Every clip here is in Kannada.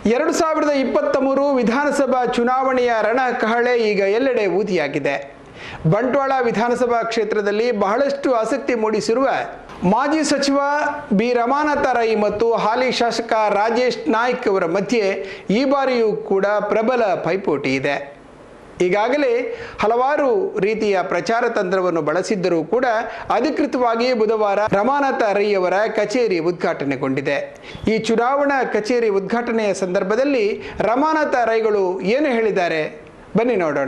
ಎರಡು ಸಾವಿರದ ಇಪ್ಪತ್ತ ಮೂರು ವಿಧಾನಸಭಾ ಚುನಾವಣೆಯ ರಣಕಹಳೆ ಈಗ ಎಲ್ಲೆಡೆ ಊದಿಯಾಗಿದೆ ಬಂಟ್ವಾಳ ವಿಧಾನಸಭಾ ಕ್ಷೇತ್ರದಲ್ಲಿ ಬಹಳಷ್ಟು ಆಸಕ್ತಿ ಮೂಡಿಸಿರುವ ಮಾಜಿ ಸಚಿವ ಬಿ ರಮಾನಾಥ ರೈ ಮತ್ತು ಹಾಲಿ ಶಾಸಕ ರಾಜೇಶ್ ನಾಯ್ಕ್ ಅವರ ಮಧ್ಯೆ ಈ ಬಾರಿಯೂ ಕೂಡ ಪ್ರಬಲ ಪೈಪೋಟಿ ಇದೆ ಈಗಾಗಲೇ ಹಲವಾರು ರೀತಿಯ ಪ್ರಚಾರ ತಂತ್ರವನ್ನು ಬಳಸಿದ್ದರೂ ಕೂಡ ಅಧಿಕೃತವಾಗಿ ಬುಧವಾರ ರಮಾನಾಥ ರೈ ಅವರ ಕಚೇರಿ ಉದ್ಘಾಟನೆಗೊಂಡಿದೆ ಈ ಚುನಾವಣಾ ಕಚೇರಿ ಉದ್ಘಾಟನೆಯ ಸಂದರ್ಭದಲ್ಲಿ ರಮಾನಾಥ ರೈಗಳು ಏನು ಹೇಳಿದ್ದಾರೆ ಬನ್ನಿ ನೋಡೋಣ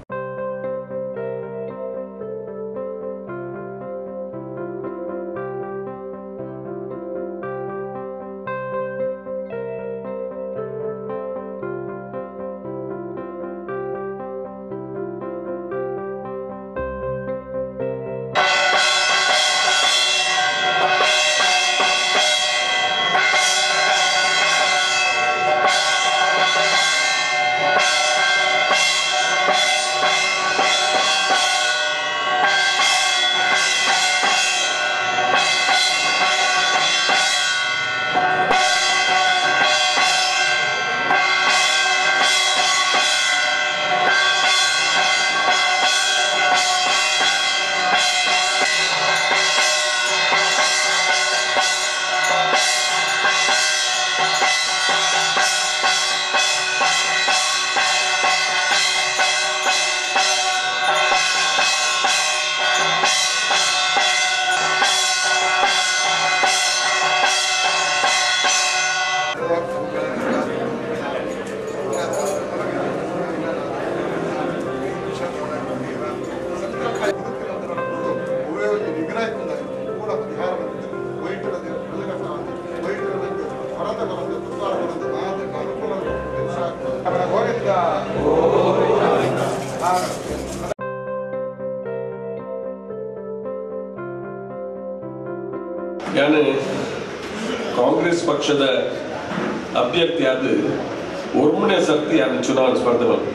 ഞാൻ ಕಾಂಗ್ರೆಸ್ ಪಕ್ಷದ ಅಭ್ಯರ್ಥಿಯಾದ ಒಮ್ಮನೆ ಸರ್ತಿ ನಾನು ಚುನಾವಣೆ ಸ್ಪರ್ಧೆ ಬಂದು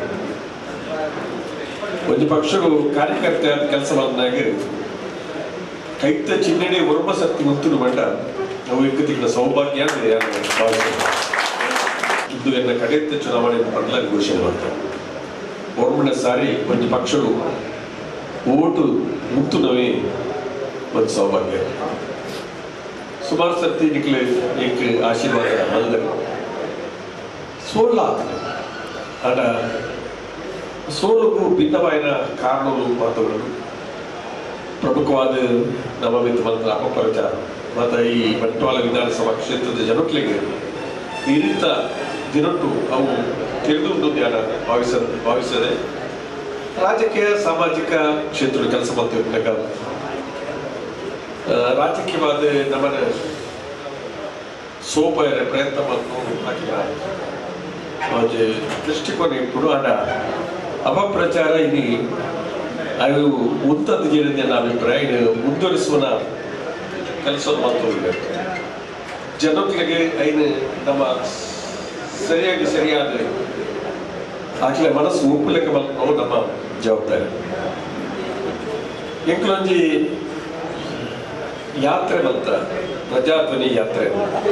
ಒಂದು ಪಕ್ಷಗಳು ಕಾರ್ಯಕರ್ತೆಯಾದ ಕೆಲಸ ಬಂದಾಗ ಕೈತ ಚಿನ್ನಡೆ ಒರ್ಮ ಸರ್ತಿ ಮುತ್ತುಡು ಮಂಡ ನಾವು ಇಕ್ಕತಿಗಳ ಸೌಭಾಗ್ಯ ಅಂತ ನಾನು ಭಾವಿಸ್ತೇನೆ ಇದು ಎನ್ನ ಕಡೆತ್ತ ಚುನಾವಣೆ ಬದಲಾಗಿ ಘೋಷಣೆ ಮಾಡ್ತಾರೆ ಒಮ್ಮನೆ ಸಾರಿ ಒಂದು ಪಕ್ಷಗಳು ಓಟು ಮುತ್ತುನವೇ ಒಂದು ಸೌಭಾಗ್ಯ ಸುಮಾರು ಸರ್ತಿ ನಿಕ್ಲೆ ಏಕ್ ಆಶೀರ್ವಾದ ಮಲ್ದರು ಸೋಲ್ಲ ಆಡ ಸೋಲುಗೂ ಭಿನ್ನವಾದ ಕಾರಣಗಳು ಮಾತುಗಳು ಪ್ರಮುಖವಾದ ನಮ್ಮ ಮಿತ್ರ ಮಂತ್ರ ಅಪಪ್ರಚಾರ ಮತ್ತು ಈ ಬಂಟ್ವಾಳ ವಿಧಾನಸಭಾ ಕ್ಷೇತ್ರದ ಜನಕ್ಲಿಗೆ ಈ ರೀತ ದಿನಟ್ಟು ಅವು ತಿಳಿದು ಜ್ಞಾನ ಭಾವಿಸ ಭಾವಿಸದೆ ರಾಜಕೀಯ ಸಾಮಾಜಿಕ ಕ್ಷೇತ್ರದ ಕೆಲಸ ಮಾಡ್ತಿರ್ಬೇಕಾದ ರಾಜಕೀಯವಾದ ನಮ್ಮನ್ನ ಸೋಪ ಪ್ರಯತ್ನ ಮತ್ತು ಹಾಕಿದ ಒಂದು ದೃಷ್ಟಿಕೋನ ఇప్పుడు ಆಡ ಅಪಪ್ರಚಾರ ఇది ಅವು ಉತ್ತದ ಜೇರಿದ ನನ್ನ ಅಭಿಪ್ರಾಯ ಇದು ಮುಂದುವರಿಸುವ ಕೆಲಸ ಮತ್ತು ಜನಗಳಿಗೆ ಐನು ನಮ್ಮ ಸರಿಯಾಗಿ ಸರಿಯಾದ ಆಗ್ಲೇ ಮನಸ್ಸು ಒಪ್ಪಲಿಕ್ಕೆ ಮಲ್ಕೊಂಡು ನಮ್ಮ ಜವಾಬ್ದಾರಿ ಎಂಕ್ಲೊಂಜಿ ಯಾತ್ರೆ ಬಂತ ಪ್ರಜಾಧ್ವನಿ ಯಾತ್ರೆ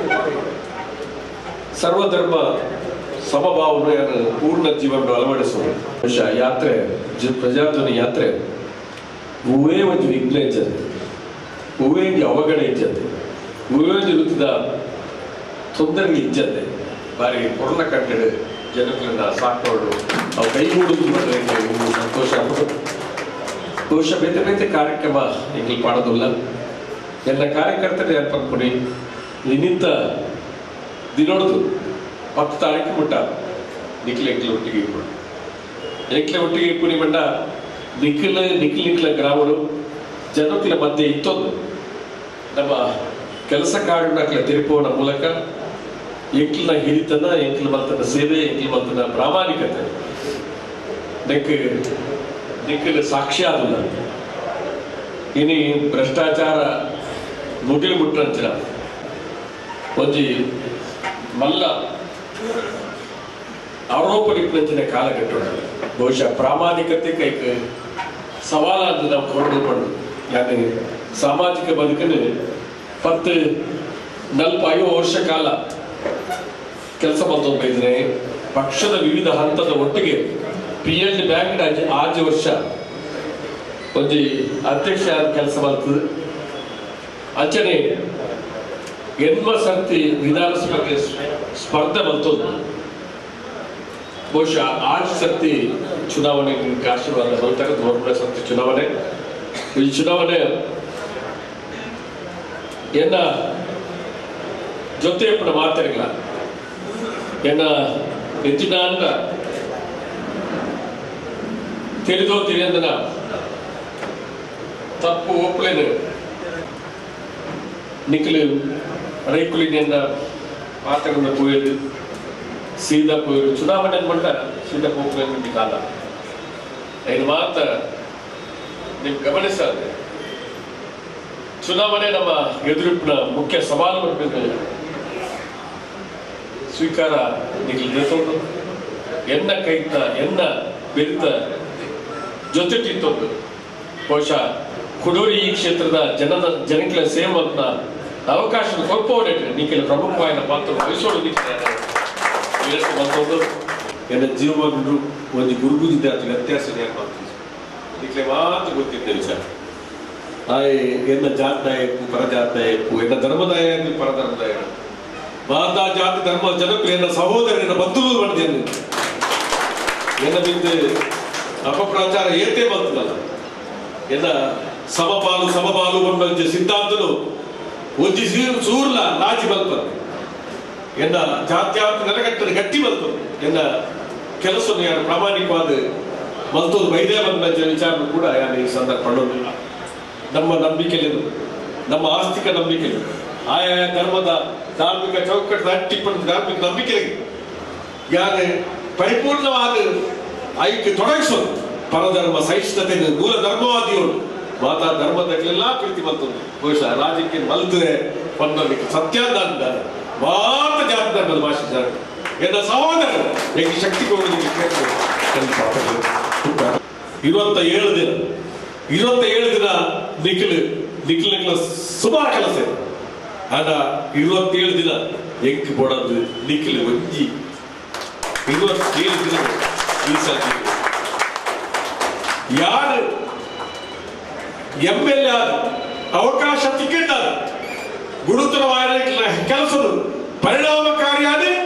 ಸರ್ವಧರ್ಮ ಸಮಭಾವನು ಯಾರು ಪೂರ್ಣ ಜೀವನ ಅಳವಡಿಸುವುದು ಬಹುಶಃ ಯಾತ್ರೆ ಜ- ಪ್ರಜಾಧ್ವನಿ ಯಾತ್ರೆ ಹೂವೇ ಒಂದು ವಿಘ್ನ ಇಜ್ಜತೆ ಹೂವೇ ಒಂದು ಅವಘಡ ಇಜ್ಜತೆ ಹೂವೇ ಒಂದು ಇರುತ್ತಿದ್ದ ತೊಂದರೆ ಇಜ್ಜತೆ ಬಾರಿ ಕೊರೋನಾ ಕಂಟೆಡ್ ಜನಗಳನ್ನ ಸಾಕೊಂಡು ಅವು ಕೈಗೂಡುದು ಬರಲಿಕ್ಕೆ ಒಂದು ಸಂತೋಷ ಬಹುಶಃ ಬೇತೆ ಬೇತೆ ಕಾರ್ಯಕ್ರಮ ಇಲ್ಲಿ ಮಾಡೋದಿಲ್ಲ ಎಲ್ಲ ಕಾರ್ಯಕರ್ತರು ಏರ್ಪಡ್ಕೊಂಡು ಇನ್ನಿಂತ ದಿನೋಡ್ದು ಹತ್ತು ತಾರೀಕು ಮುಟ್ಟ ನಿಖಿಲ್ ಎಂಕ್ಲೆ ಒಟ್ಟಿಗೆ ಇಪ್ಪು ಎಂಕ್ಲೆ ಒಟ್ಟಿಗೆ ಇಪ್ಪುನಿ ಮಂಡ ನಿಖಿಲ್ ನಿಖಿಲ್ ನಿಖಿಲ ಗ್ರಾಮಗಳು ಜನಕ್ಲ ಮಧ್ಯೆ ಇತ್ತೊಂದು ನಮ್ಮ ಕೆಲಸ ಕಾರಣಕ್ಲ ತಿರುಪುವನ ಮೂಲಕ ಎಂಕ್ಲಿನ ಹಿರಿತನ ಎಂಕ್ಲ ಮಲ್ತನ ಸೇವೆ ಎಂಕ್ಲ ಮಲ್ತನ ಪ್ರಾಮಾಣಿಕತೆ ನೆಕ್ ನಿಖಿಲ್ ಸಾಕ್ಷಿ ಆದಿಲ್ಲ ಇನಿ ಭ್ರಷ್ಟಾಚಾರ ಮುಗಿಲು ಮುಟ್ಟಂಚಿನ ಒಂಜಿ ಮಲ್ಲ ಆರೋಪಡಿಪ್ಪಂಚಿನ ಕಾಲಘಟ್ಟ ಬಹುಶಃ ಪ್ರಾಮಾಣಿಕತೆ ಕೈಕ್ ಸವಾಲಾದ ನಾವು ಕೊಂಡು ಪಡು ಯಾಕೆ ಸಾಮಾಜಿಕ ಬದುಕನ್ನು ಪತ್ತು ನಲ್ಪ ಐದು ವರ್ಷ ಕಾಲ ಕೆಲಸ ಮಾಡ್ತೊಂದು ಬೈದ್ರೆ ಪಕ್ಷದ ವಿವಿಧ ಹಂತದ ಒಟ್ಟಿಗೆ ಪಿ ಎಲ್ ಡಿ ಬ್ಯಾಂಕ್ ಆಜು ವರ್ಷ ಒಂಜಿ ಅಧ್ಯಕ್ಷ ಕೆಲಸ ಮಾಡ್ತದೆ ಅಂಚನೆ ಎನ್ಮ ಸರ್ತಿ ವಿಧಾನಸಭೆಗೆ ಸ್ಪರ್ಧೆ ಬಂತದ್ದು ಬಹುಶಃ ಆರು ಸರ್ತಿ ಚುನಾವಣೆ ನಿಮ್ಗೆ ಆಶೀರ್ವಾದ ಬರ್ತಾರೆ ಮೂರನೇ ಸರ್ತಿ ಚುನಾವಣೆ ಈ ಚುನಾವಣೆ ಎನ್ನ ಜೊತೆ ಪಡ ಮಾತಾಡಿಲ್ಲ ಎನ್ನ ಹೆಚ್ಚಿನ ಅಂದ ತಿಳಿದೋ ತಿಳಿಯಂದನ ತಪ್ಪು ಒಪ್ಪಲೇನು ನಿಖಲು ರೈಕುಲಿನಿಂದ ಮಾತಾಡಿದ ಪೋಯದು ಸೀದಾ ಪೋಯದು ಚುನಾವಣೆ ಮಂಡ ಸೀದಾ ಹೋಗ್ಬೇಕು ಕಾಲ ಐದು ಮಾತ ನೀವು ಗಮನಿಸಾದ್ರೆ ಚುನಾವಣೆ ನಮ್ಮ ಎದುರಿನ ಮುಖ್ಯ ಸವಾಲು ಬರಬೇಕು ಸ್ವೀಕಾರ ನಿಗಲಿದ್ದು ಎನ್ನ ಕೈತ ಎನ್ನ ಬೆರಿತ ಜೊತೆಟಿತ್ತೊಂದು ಬಹುಶಃ ಕುಡೂರಿ ಈ ಕ್ಷೇತ್ರದ ಜನದ ಜನಗಳ ಸೇವನ್ನ ಅವಕಾಶ ಕೊಡ್ಪೋಡೆ ನಿಖಿಲ ಪ್ರಮುಖವಾದ ಪಾತ್ರ ವಹಿಸೋಡಿದ್ದಾರೆ ಮತ್ತೊಂದು ಎನ್ನ ಜೀವವನ್ನು ಒಂದು ಗುರುಗು ವಿದ್ಯಾರ್ಥಿ ವ್ಯತ್ಯಾಸ ನಿಖಿಲೆ ಮಾತ್ರ ಗೊತ್ತಿದ್ದ ವಿಚಾರ ಆಯ್ ಎನ್ನ ಜಾತದಾಯಕು ಪರಜಾತದಾಯಕು ಎನ್ನ ಧರ್ಮದಾಯಕು ಪರಧರ್ಮದಾಯಕ ಮಾತಾ ಜಾತಿ ಧರ್ಮ ಜನಕ್ಕೂ ಎನ್ನ ಸಹೋದರನ ಬಂಧುಗಳು ಮಾಡಿದ್ದೇನೆ ಎನ್ನ ಬಿದ್ದು ಅಪಪ್ರಚಾರ ಏತೇ ಬಂತದಲ್ಲ ಎನ್ನ ಸಮಪಾಲು ಸಮಪಾಲು ಬಂದ ಸಿದ್ಧಾಂತನು ಒಂಜಿ ಸೀರು ಸೂರ್ಲ ರಾಜಿ ಬಲ್ಪ ಎನ್ನ ಜಾತ್ಯಾರ್ಥ ನೆಲಗಟ್ಟದ ಗಟ್ಟಿ ಬಂತು ಎನ್ನ ಕೆಲಸವನ್ನು ಯಾರು ಪ್ರಾಮಾಣಿಕವಾದ ಮಲ್ತೋದು ಬೈದೇ ಬಂದ ವಿಚಾರ ಕೂಡ ಯಾರು ಈ ಸಂದರ್ಭ ಪಡೋದಿಲ್ಲ ನಮ್ಮ ನಂಬಿಕೆಯಲ್ಲಿ ನಮ್ಮ ಆಸ್ತಿಕ ನಂಬಿಕೆಯಲ್ಲಿ ಆಯಾ ಧರ್ಮದ ಧಾರ್ಮಿಕ ಚೌಕಟ್ಟದ ಅಟ್ಟಿಪ್ಪಣದ ಧಾರ್ಮಿಕ ನಂಬಿಕೆಯಲ್ಲಿ ಯಾರು ಪರಿಪೂರ್ಣವಾದ ಐಕ್ಯ ತೊಡಗಿಸೋದು ಪರಧರ್ಮ ಸಹಿಷ್ಣುತೆ ಮೂಲ ಧರ್ಮವಾದಿಯೋಳು ಮಾತಾ ಧರ್ಮದಲ್ಲೆಲ್ಲ ಪ್ರೀತಿ ಬಂತದ್ದು ಬಹುಶಃ ರಾಜ್ಯಕ್ಕೆ ಮಲ್ತದೆ ಬಂದವರಿಗೆ ಸತ್ಯಾನಂದ ಮಾತ ಜಾತಿ ಧರ್ಮದ ಭಾಷೆ ಎನ್ನ ಸಹೋದರ ಹೇಗೆ ಶಕ್ತಿ ಕೊಡುವುದಕ್ಕೆ ಇರುವಂತ ಏಳು ದಿನ ಇರುವಂತ ಏಳು ದಿನ ನಿಖಿಲ್ ನಿಖಿಲ್ ನಿಖಿಲ ಸುಮಾರು ಕೆಲಸ ಇದೆ ಆಗ ಇರುವತ್ತೇಳು ದಿನ ಎಂಕ್ ಕೊಡೋದು ನಿಖಿಲ್ ಒಂಜಿ ಇರುವತ್ತೇಳು ದಿನ ಮೀಸಲಾತಿ ಯಾರು ಎಂ ಎಲ್ ಎ ಆದ ಅವಕಾಶ ಟಿಕೆಟ್ ಆದ ಗುರುತರವಾದ ಕೆಲಸದ ಪರಿಣಾಮಕಾರಿಯಾದ